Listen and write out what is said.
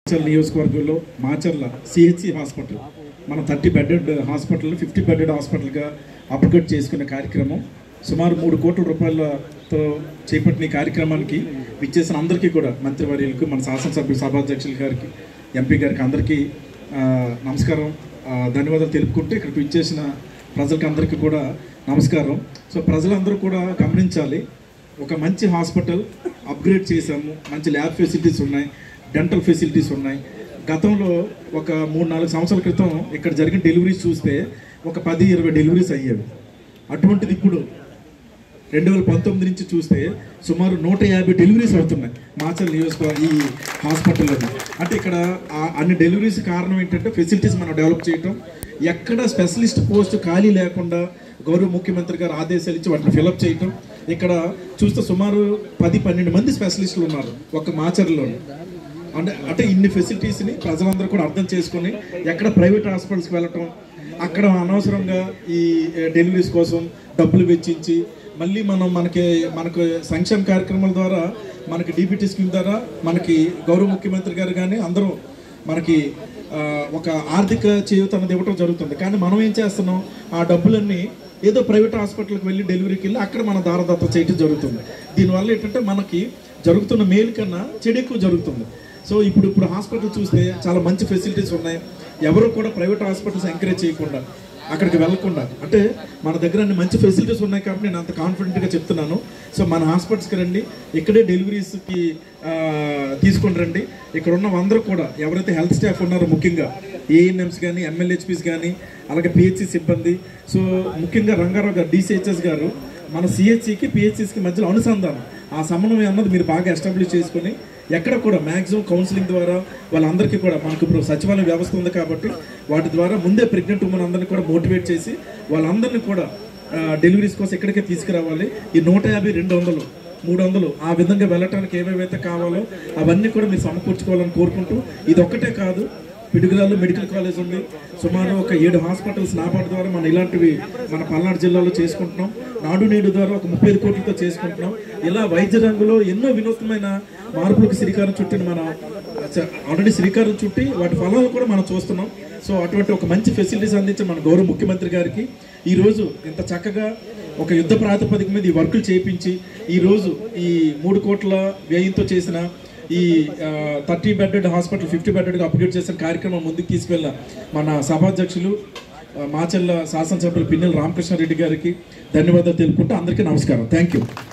మాచర్ల నియోజకవర్గంలో Macherla CHC hospital మనం thirty bedded hospital fifty bedded హాస్పిటల్గా అప్గ్రేడ్ చేసుకునే కార్యక్రమం సుమారు మూడు కోట్ల రూపాయలతో చేపట్టిన ఈ కార్యక్రమానికి విచ్చేసిన అందరికీ కూడా మంత్రివర్యులకు మన శాసనసభ్యులు సభాధ్యక్షుల గారికి ఎంపీ గారికి అందరికీ ఆ, నమస్కారం ఆ, ధన్యవాదాలు తెలుపుకుంటూ ఇక్కడికి విచ్చేసిన ప్రజలకి అందరికీ కూడా నమస్కారం సో ప్రజలందరూ కూడా గమనించాలి ఒక మంచి హాస్పిటల్ అప్గ్రేడ్ చేశాము మంచి ల్యాబ్ ఫెసిలిటీస్ ఉన్నాయి డెంటల్ ఫెసిలిటీస్ ఉన్నాయి గతంలో ఒక మూడు నాలుగు సంవత్సరాల క్రితం ఇక్కడ జరిగిన డెలివరీస్ చూస్తే ఒక పది ఇరవై డెలివరీస్ అయ్యేవి అటువంటిది ఇప్పుడు రెండు వేల పంతొమ్మిది నుంచి చూస్తే సుమారు నూట యాభై డెలివరీస్ అవుతున్నాయి మాచల్ నియోజకవర్గ ఈ హాస్పిటల్లో అంటే ఇక్కడ ఆ- అన్ని డెలివరీస్ కారణం ఏంటంటే ఫెసిలిటీస్ మనం డెవలప్ చేయటం ఎక్కడ స్పెషలిస్ట్ పోస్ట్ ఖాళీ లేకుండా గౌరవ ముఖ్యమంత్రి గారు ఆదేశాలు ఇచ్చి వాటిని ఫిలప్ చేయటం ఇక్కడ చూస్తే సుమారు పది పన్నెండు మంది స్పెషలిస్టులు ఉన్నారు ఒక మాచర్లో అంటే అంటే ఇన్ని ఫెసిలిటీస్ని ప్రజలందరూ కూడా అర్థం చేసుకొని ఎక్కడ ప్రైవేట్ హాస్పిటల్స్కి వెళ్ళటం అక్కడ అనవసరంగా ఈ డెలివరీస్ కోసం డబ్బులు వెచ్చించి మళ్ళీ మనం మనకి మనకు సంక్షేమ కార్యక్రమాల ద్వారా మనకి డీబీటీ స్కీమ్ ద్వారా మనకి గౌరవ ముఖ్యమంత్రి గారు కానీ అందరూ మనకి ఆ, ఒక ఆర్థిక చేయూత అనేది ఇవ్వటం జరుగుతుంది కానీ మనం ఏం చేస్తున్నాం ఆ డబ్బులన్నీ ఏదో ప్రైవేట్ హాస్పిటల్కి వెళ్ళి డెలివరీకి వెళ్ళి అక్కడ మన దారదత్త చేయటం జరుగుతుంది దీనివల్ల ఏంటంటే మనకి జరుగుతున్న మేలు కన్నా చెడు ఎక్కువ జరుగుతుంది సో ఇప్పుడు ఇప్పుడు హాస్పిటల్ చూస్తే చాలా మంచి ఫెసిలిటీస్ ఉన్నాయి ఎవరు కూడా ప్రైవేట్ హాస్పిటల్స్ ఎంకరేజ్ చేయకుండా అక్కడికి వెళ్లకుండా అంటే మన దగ్గర అన్ని మంచి ఫెసిలిటీస్ ఉన్నాయి కాబట్టి నేను అంత కాన్ఫిడెంట్గా చెప్తున్నాను సో మన హాస్పిటల్స్కి రండి ఇక్కడే డెలివరీస్కి తీసుకొని రండి ఇక్కడ ఉన్న అందరూ కూడా ఎవరైతే హెల్త్ స్టాఫ్ ఉన్నారో ముఖ్యంగా ఏఎన్ఎంస్ కానీ ఎంఎల్హెచ్పిస్ కానీ అలాగే పిహెచ్సి సిబ్బంది సో ముఖ్యంగా రంగారావు గారు డిసిహెచ్ఎస్ గారు మన సిహెచ్సికి పిహెచ్సికి మధ్యలో అనుసంధానం ఆ సమన్వయం అన్నది మీరు బాగా ఎస్టాబ్లిష్ చేసుకొని ఎక్కడ కూడా మ్యాక్సిమం కౌన్సిలింగ్ ద్వారా వాళ్ళందరికీ కూడా మనకు ఇప్పుడు సచివాలయ వ్యవస్థ ఉంది కాబట్టి వాటి ద్వారా ముందే ప్రెగ్నెంట్ ఉమెన్ అందరినీ కూడా మోటివేట్ చేసి వాళ్ళందరినీ కూడా ఆ, డెలివరీస్ కోసం ఇక్కడికే తీసుకురావాలి ఈ నూట యాభై రెండు వందలు మూడు వందలు ఆ విధంగా వెళ్ళటానికి ఏవేవైతే కావాలో అవన్నీ కూడా మీరు సమకూర్చుకోవాలని కోరుకుంటూ ఇది ఒక్కటే కాదు పిడుగురాల్లో మెడికల్ కాలేజ్ ఉంది సుమారు ఒక ఏడు హాస్పిటల్స్ నాబార్డు ద్వారా మనం ఇలాంటివి మన పల్నాడు జిల్లాలో చేసుకుంటున్నాం నాడు నేడు ద్వారా ఒక ముప్పై ఐదు కోట్లతో చేసుకుంటున్నాం ఇలా వైద్య రంగంలో ఎన్నో వినూత్నమైన మార్పులకు శ్రీకారం చుట్టిన మన ఆల్రెడీ శ్రీకారం చుట్టి వాటి ఫలాలు కూడా మనం చూస్తున్నాం సో అటువంటి ఒక మంచి ఫెసిలిటీస్ అందించిన మన గౌరవ ముఖ్యమంత్రి గారికి ఈరోజు ఇంత చక్కగా ఒక యుద్ధ ప్రాతిపదిక మీద ఈ వర్కులు చేయించి ఈరోజు ఈ మూడు కోట్ల వ్యయంతో చేసిన ఈ థర్టీ బెడెడ్ హాస్పిటల్ ఫిఫ్టీ బెడెడ్గా అప్గ్రేడ్ చేసిన కార్యక్రమం ముందుకు తీసుకెళ్ళిన మన సభాధ్యక్షులు ఆ, మాచెల్ల శాసనసభ్యులు పిన్నెల రామకృష్ణారెడ్డి గారికి ధన్యవాదాలు తెలుపుకుంటూ అందరికీ నమస్కారం థ్యాంక్ యూ